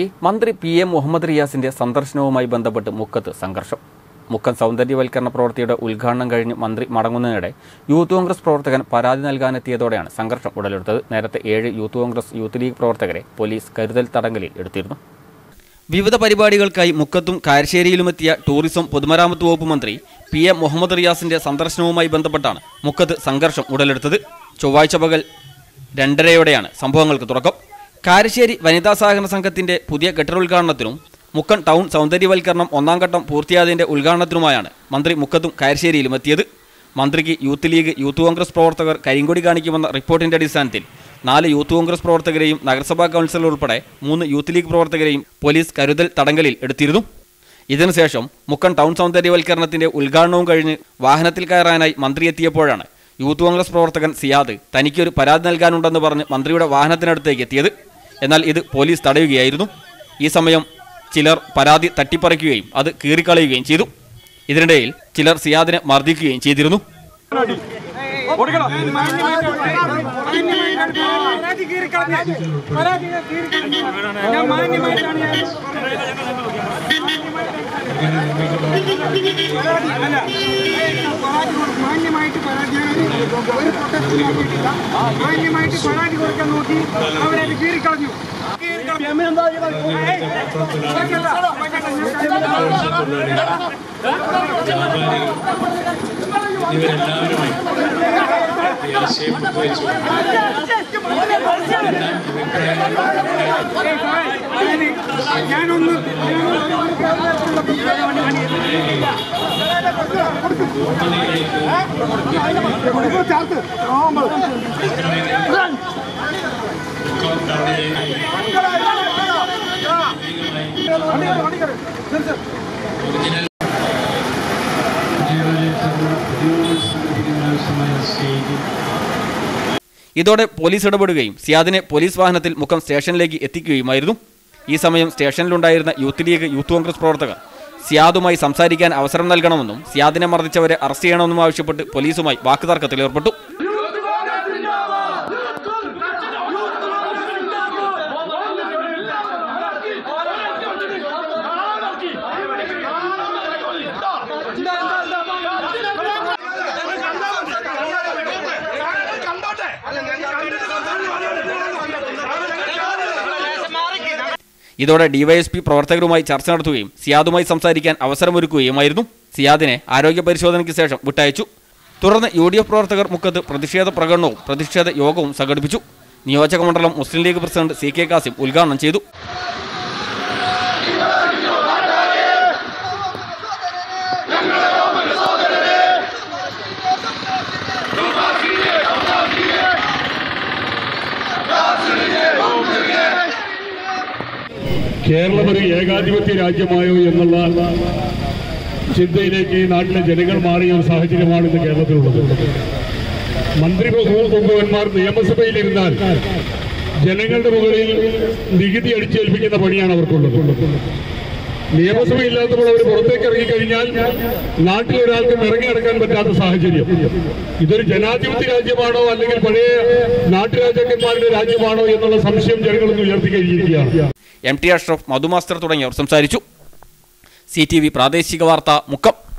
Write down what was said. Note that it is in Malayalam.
മന്ത്രി പി എം മുഹമ്മദ് റിയാസിന്റെ സന്ദർശനവുമായി ബന്ധപ്പെട്ട് മുക്കത്ത് സംഘർഷം മുക്കം സൗന്ദര്യവൽക്കരണ പ്രവൃത്തിയുടെ ഉദ്ഘാടനം കഴിഞ്ഞ് മന്ത്രി മടങ്ങുന്നതിനിടെ യൂത്ത് കോൺഗ്രസ് പ്രവർത്തകൻ പരാതി നൽകാനെത്തിയതോടെയാണ് സംഘർഷം ഉടലെടുത്തത് നേരത്തെ ഏഴ് യൂത്ത് കോൺഗ്രസ് യൂത്ത് ലീഗ് പ്രവർത്തകരെ പോലീസ് കരുതൽ തടങ്കലിൽ എടുത്തിരുന്നു വിവിധ പരിപാടികൾക്കായി മുക്കത്തും കാരശ്ശേരിയിലുമെത്തിയ ടൂറിസം പൊതുമരാമത്ത് വകുപ്പ് മന്ത്രി പി എം മുഹമ്മദ് റിയാസിന്റെ സന്ദർശനവുമായി ബന്ധപ്പെട്ടാണ് മുക്കത്ത് സംഘർഷം ഉടലെടുത്തത് ചൊവ്വാഴ്ച പകൽ രണ്ടരയോടെയാണ് സംഭവങ്ങൾക്ക് തുടക്കം കാരശ്ശേരി വനിതാ സഹകരണ സംഘത്തിന്റെ പുതിയ കെട്ടിടോദ്ഘാടനത്തിനും മുക്കം ടൗൺ സൗന്ദര്യവൽക്കരണം ഒന്നാം ഘട്ടം പൂർത്തിയായതിന്റെ ഉദ്ഘാടനത്തിനുമായാണ് മന്ത്രി മുക്കത്തും കാരശ്ശേരിയിലും എത്തിയത് മന്ത്രിക്ക് യൂത്ത് ലീഗ് യൂത്ത് കോൺഗ്രസ് പ്രവർത്തകർ കരിങ്കൊടി കാണിക്കുമെന്ന റിപ്പോർട്ടിന്റെ അടിസ്ഥാനത്തിൽ നാല് യൂത്ത് കോൺഗ്രസ് പ്രവർത്തകരെയും നഗരസഭാ കൗൺസിലർ ഉൾപ്പെടെ മൂന്ന് യൂത്ത് ലീഗ് പ്രവർത്തകരെയും പോലീസ് കരുതൽ തടങ്കലിൽ എടുത്തിരുന്നു ഇതിനുശേഷം മുക്കം ടൗൺ സൗന്ദര്യവൽക്കരണത്തിന്റെ ഉദ്ഘാടനവും കഴിഞ്ഞ് വാഹനത്തിൽ കയറാനായി മന്ത്രി എത്തിയപ്പോഴാണ് യൂത്ത് കോൺഗ്രസ് പ്രവർത്തകൻ സിയാദ് തനിക്കൊരു പരാതി നൽകാനുണ്ടെന്ന് പറഞ്ഞ് മന്ത്രിയുടെ വാഹനത്തിനടുത്തേക്ക് എത്തിയത് എന്നാൽ ഇത് പോലീസ് തടയുകയായിരുന്നു ഈ സമയം ചിലർ പരാതി തട്ടിപ്പറിക്കുകയും അത് കീറിക്കളയുകയും ചെയ്തു ഇതിനിടയിൽ ചിലർ സിയാദിനെ മർദ്ദിക്കുകയും ചെയ്തിരുന്നു പരാതി കീറിക്കളഞ്ഞ് പരാതി കീറിക്കളഞ്ഞ് ഞാൻ മാന്യമായിട്ടാണ് ഞാൻ പരാതി അല്ല പരാതി കൊടുക്കും മാന്യമായിട്ട് പരാതി ഞാൻ ഒരു പ്രൊട്ടസ്റ്റ് നോക്കിയിട്ടില്ല മാന്യമായിട്ട് പരാതി കൊടുക്കാൻ നോക്കി അവരത് കീറിക്കളഞ്ഞു ഇവരെല്ലാവരുമായി ഈ ആശയം പങ്കുവച്ചുകൊണ്ട് ഞാനൊന്ന് സ്റ്റേജിൽ ഇതോടെ പോലീസ് ഇടപെടുകയും സിയാദിനെ പോലീസ് വാഹനത്തിൽ മുക്കം സ്റ്റേഷനിലേക്ക് എത്തിക്കുകയുമായിരുന്നു ഈ സമയം സ്റ്റേഷനിലുണ്ടായിരുന്ന യൂത്ത് ലീഗ് യൂത്ത് കോൺഗ്രസ് പ്രവർത്തകർ സിയാദുമായി സംസാരിക്കാൻ അവസരം നൽകണമെന്നും സിയാദിനെ മർദ്ദിച്ചവരെ അറസ്റ്റ് ചെയ്യണമെന്നും ആവശ്യപ്പെട്ട് പോലീസുമായി വാക്കുതർക്കത്തിൽ ഏർപ്പെട്ടു ഇതോടെ ഡിവൈഎസ്പി പ്രവർത്തകരുമായി ചർച്ച നടത്തുകയും സിയാദുമായി സംസാരിക്കാൻ അവസരമൊരുക്കുകയുമായിരുന്നു സിയാദിനെ ആരോഗ്യ പരിശോധനയ്ക്ക് ശേഷം വിട്ടയച്ചു തുടർന്ന് യു ഡി എഫ് പ്രവർത്തകർ മുക്കത്ത് പ്രതിഷേധ പ്രകടനവും പ്രതിഷേധ യോഗവും സംഘടിപ്പിച്ചു നിയോജക മണ്ഡലം Muslim League president C K Kasim ഉദ്ഘാടനം ചെയ്തു കേരളം ഒരു ഏകാധിപത്യ രാജ്യമായോ എന്നുള്ള ചിന്തയിലേക്ക് ഈ നാട്ടിലെ ജനങ്ങൾ മാറിയ ഒരു സാഹചര്യമാണ് ഇന്ന് കേരളത്തിലുള്ളത് മന്ത്രി പൊതുവന്മാർ നിയമസഭയിലിരുന്നാൽ ജനങ്ങളുടെ മുകളിൽ നികുതി അടിച്ചേൽപ്പിക്കുന്ന പണിയാണ് അവർക്കുള്ളത് നിയമസഭയില്ലാത്തപ്പോൾ അവർ പുറത്തേക്ക് ഇറങ്ങിക്കഴിഞ്ഞാൽ നാട്ടിൽ ഒരാൾക്ക് ഇറങ്ങി നടക്കാൻ പറ്റാത്ത സാഹചര്യം ഇതൊരു ജനാധിപത്യ രാജ്യമാണോ അല്ലെങ്കിൽ പഴയ നാട്ടുരാജാക്കന്മാരുടെ രാജ്യമാണോ എന്നുള്ള സംശയം ജനങ്ങളിൽ നിന്ന് ഉയർത്തി കഴിഞ്ഞിരിക്കുകയാണ് എം ടി അഷ്റഫ് മധുമാസ്റ്റർ തുടങ്ങിയവർ സംസാരിച്ചു സി ടി വി പ്രാദേശിക വാർത്ത മുക്കം